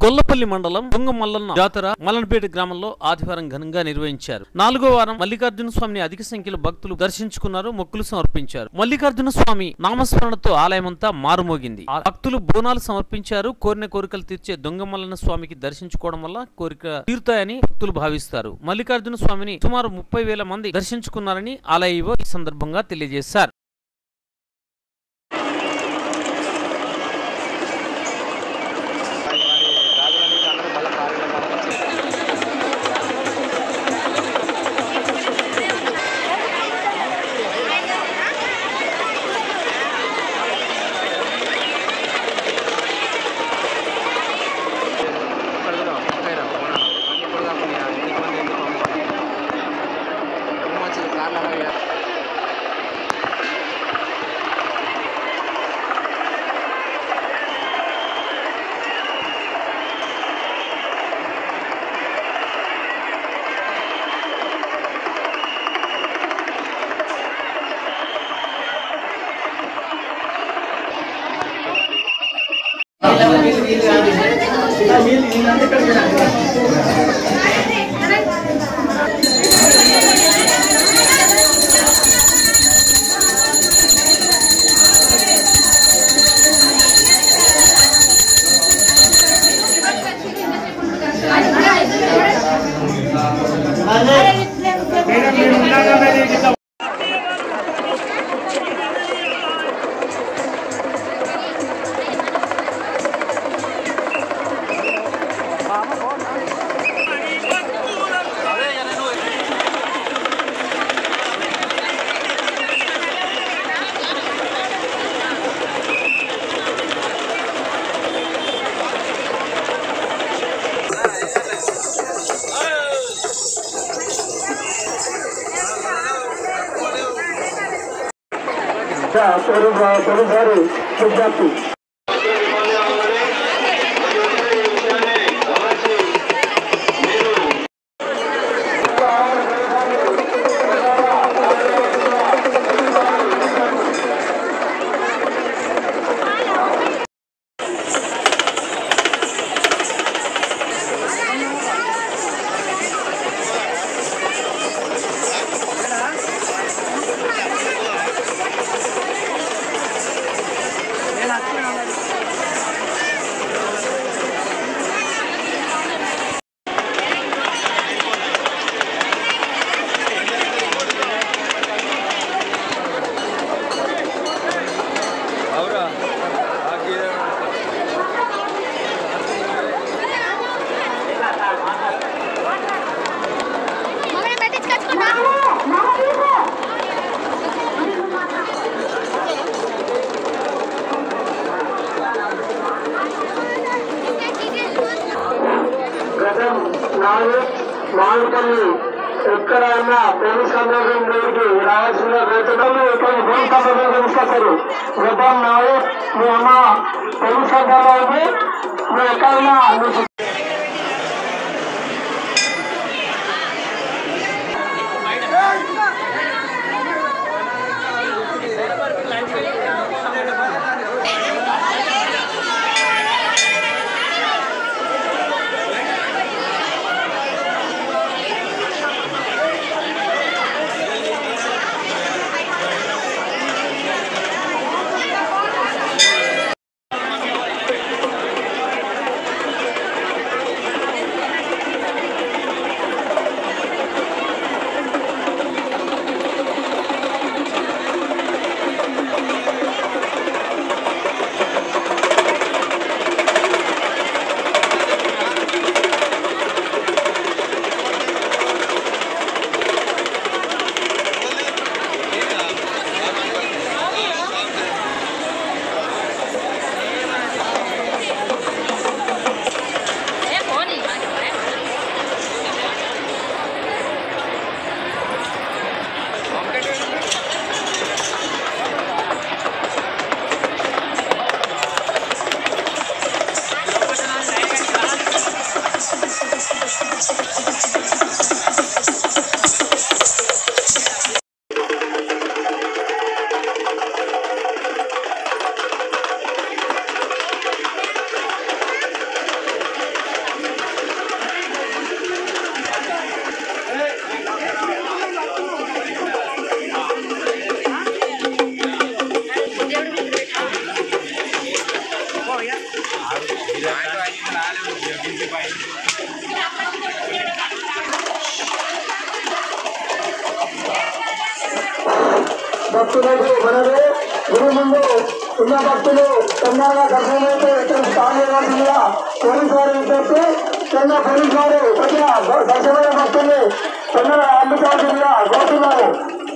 గొల్లపల్లి మండలం తుంగ మల్లన్న జాతర మల్లనపేట గ్రామంలో ఆదివారం ఘనంగా నిర్వహించారు నాలుగో వారం మల్లికార్జున స్వామిని అధిక సంఖ్యలో భక్తులు దర్శించుకున్నారు మొక్కులు సమర్పించారు మల్లికార్జున స్వామి నామస్మరణతో ఆలయమంతా మారుమోగింది ఆ భక్తులు బోనాలు సమర్పించారు కోరిన కోరికలు తీర్చే దొంగ మల్లన్న స్వామికి దర్శించుకోవడం వల్ల కోరిక తీరుతాయని భక్తులు భావిస్తారు మల్లికార్జున స్వామిని సుమారు ముప్పై వేల మంది దర్శించుకున్నారని ఆలయ ఈవో ఈ సందర్భంగా తెలియజేశారు తొలిసారి విజ్ఞప్తి మమ్మల్ని పెట్టించుకొచ్చుకుంటా గతం నాలుగు మామిడిపల్లి ఎక్కడైనా పెళ్లి సందర్భంలోకి రావాల్సిన రైతులు ఇక్కడ పెళ్లి సందర్భం తీసుకొస్తారు గతం నాలుగు మీ అమ్మ పెళ్లి సందర్భానికి నువ్వు ఎక్కడైనా నువ్వు ఆ భక్తులకు మనమే గుడి ముందు ఉన్న భక్తులు తొందరగా దర్శనమైతే ఇక్కడ స్టార్ట్ చేయవలసిందిగా పోలీసు వారు విజ్ఞప్తి చిన్న పోలీసు వారు కొద్దిగా దర్శనమైన భక్తుల్ని తొందరగా అందుకోవాల్సిందిగా కోరుతున్నారు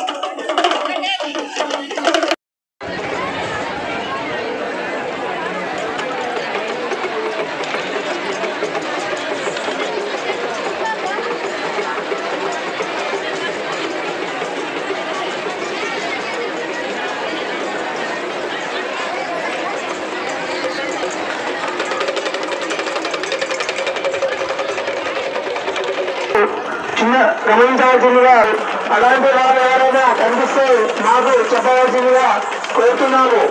చిన్న గమనించవలసిందిగా అలాంటి వారు ఎవరైనా కనిపిస్తే మాకు చెప్పవలసిందిగా కోరుతున్నాము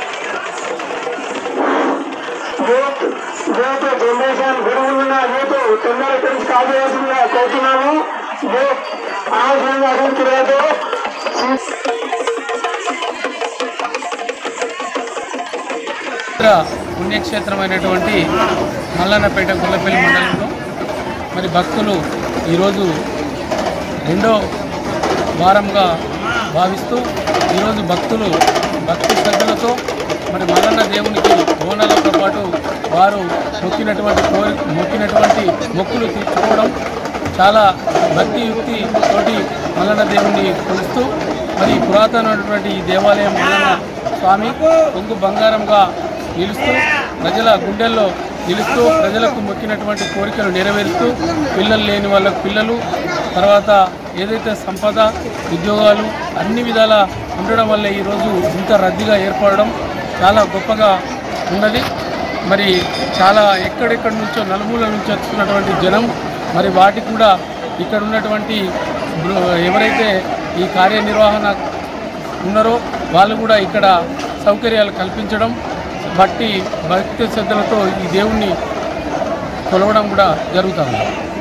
యూత్ యూత్ జనరేషన్ గురువులున్న యూత్ తొందర ఇక్కడి స్టార్ట్ చేయాల్సిందిగా కోరుతున్నాము యూత్ అనవసరంగా అభివృద్ధి లేదు పవిత్ర పుణ్యక్షేత్రమైనటువంటి మల్లన్నపేట గుల్లపల్లి మండలంలో మరి భక్తులు ఈరోజు రెండో వారంగా భావిస్తూ ఈరోజు భక్తులు భక్తి శ్రద్ధలతో మరి మల్లన్న దేవునికి బోనాలతో పాటు వారు మొక్కినటువంటి కోరి మొక్కినటువంటి మొక్కులు తీర్చుకోవడం చాలా భక్తి యుక్తి తోటి మల్లన్న దేవుణ్ణి కొలుస్తూ మరి పురాతనమైనటువంటి ఈ దేవాలయం మల్లన్న స్వామి కొంగు బంగారంగా నిలుస్తూ ప్రజల గుండెల్లో నిలుస్తూ ప్రజలకు మొక్కినటువంటి కోరికలు నెరవేరుస్తూ పిల్లలు లేని వాళ్ళకు పిల్లలు తర్వాత ఏదైతే సంపద ఉద్యోగాలు అన్ని విధాల ఉండడం వల్ల ఈరోజు ఇంత రద్దీగా ఏర్పడడం చాలా గొప్పగా ఉన్నది మరి చాలా ఎక్కడెక్కడి నుంచో నలుమూల నుంచి వస్తున్నటువంటి జనం మరి వాటికి కూడా ఇక్కడ ఉన్నటువంటి బృ- ఎవరైతే ఈ కార్యనిర్వహణ ఉన్నారో వాళ్ళు కూడా ఇక్కడ సౌకర్యాలు కల్పించడం బట్టి భక్తి శ్రద్ధలతో ఈ దేవుణ్ణి కొలవడం కూడా జరుగుతుంది